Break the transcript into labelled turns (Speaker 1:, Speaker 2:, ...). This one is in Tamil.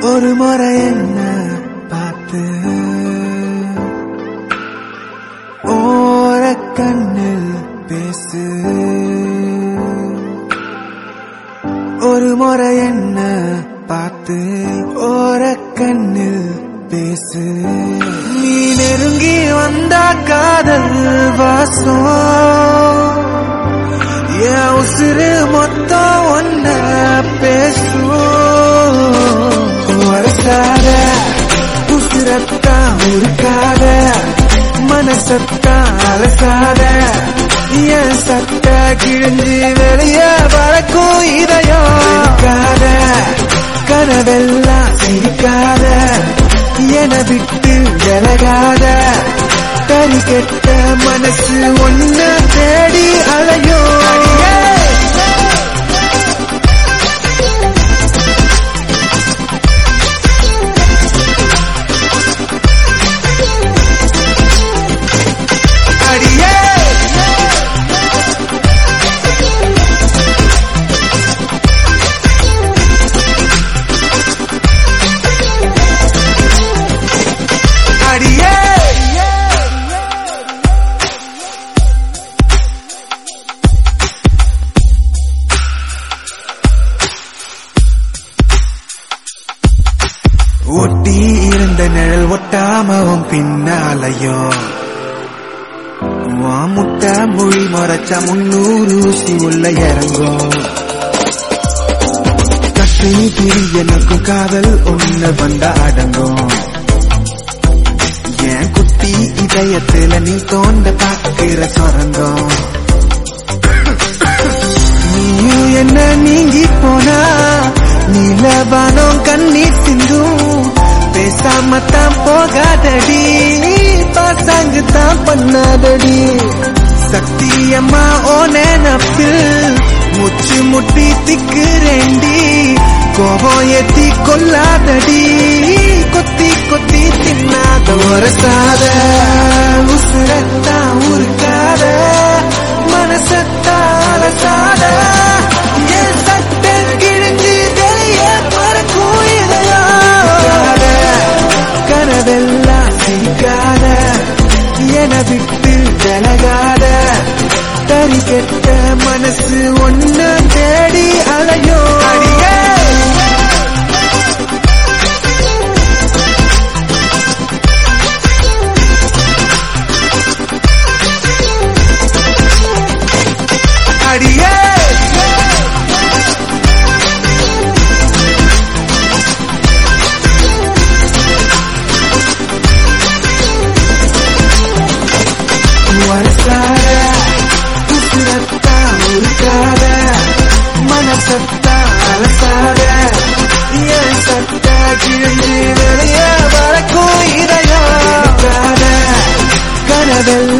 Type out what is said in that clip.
Speaker 1: ஒரு முறை என்ன பார்த்து ஓர கண்ணில் பேசு ஒரு முறை என்ன பார்த்து ஓர கண்ணில் பேசு நீ நெருங்கி வந்த காதல் வாசம் என் உசுறு மொத்தம் ஒன்ன பேசும் வரசாத உசுரத்தான் உருக்காத மனசத்தான் அலசாத என் சட்ட கிழிஞ்சு வெளிய பறக்கும் இதயம் இருக்காத கனவெல்லாம் சிரிக்காத என விட்டு விலகாத தறி கெட்ட மனசு ஒன்ன தேடி அலையோ அடியே அடியே அடியே ஒட்டி இருந்த நிழல் ஒட்டாமவும் பின்னாலையும் உன் முட்டை மொழி மறைச்ச முன்னூறு ஊசி உள்ள இறங்கும் கட்டி திரி எனக்கு காதல் ஒண்ணு வந்த அடங்கும் என் குட்டி இதயத்துல நீ தோண்ட பாக்குற சொரங்கம் நீயும் என்ன நீங்கி போனா நீலவானம் கண்ணீர் சிந்தும் பேசாம தான் போகாதடி பாசாங்கு தான் பண்ணாதடி சத்தியம்மா ஓ நினப்பு முச்சு முட்டி திக்குறேண்டி கோபம் ஏத்தி கொல்லாதடி கொத்தி கொத்தி தின்னாத வரசாத உசுரத்தா உருக்காத மனசத்தா அலசாத என் சட்ட கிழிஞ்சு வெளிய பறக்கும் இதயம் கனவெல்லாம் சிரிக்காத என விட்டு விலகாத தறி கெட்ட மனசு ஒன்ன தேடி அலையோ அடியே அடியே வரசாத உசுரத்தா உருக்காத மனசத்தா அலசாத என் சட்ட கிழிஞ்சு வெளிய வரக்கும் இதயம் இருக்காத கனவெல்லாம்